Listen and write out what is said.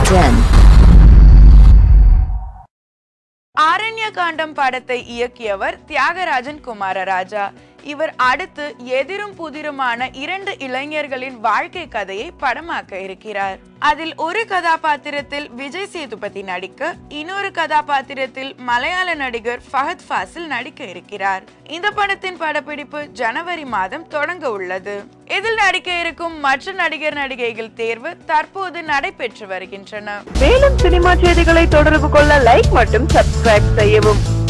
10, ஆரண்ய காண்டம் படத்தை இயக்கியவர் தியாகராஜன் குமாரராஜா இவர் அடுத்து எதிரும் புதிருமான இரண்டு இளைஞர்களின் வாழ்க்கை கதையை படமாக்க இருக்கிறார் அதில் ஒரு கதாபாத்திரத்தில் விஜய் சேதுபதி நடிக்க இன்னொரு கதாபாத்திரத்தில் மலையாள நடிகர் ஃபஹத் ஃபாசில் நடிக்க இருக்கிறார் இந்த படத்தின் படப்பிடிப்பு ஜனவரி மாதம் தொடங்க உள்ளது இதில் நடிக்க இருக்கும் மற்ற நடிகர் நடிகைகள் தேர்வு தற்போது நடைபெற்று வருகின்றன மேலும் சினிமா செய்திகளை தொடர்பு கொள்ள லைக் மற்றும் சப்ஸ்கிரைப் செய்யவும்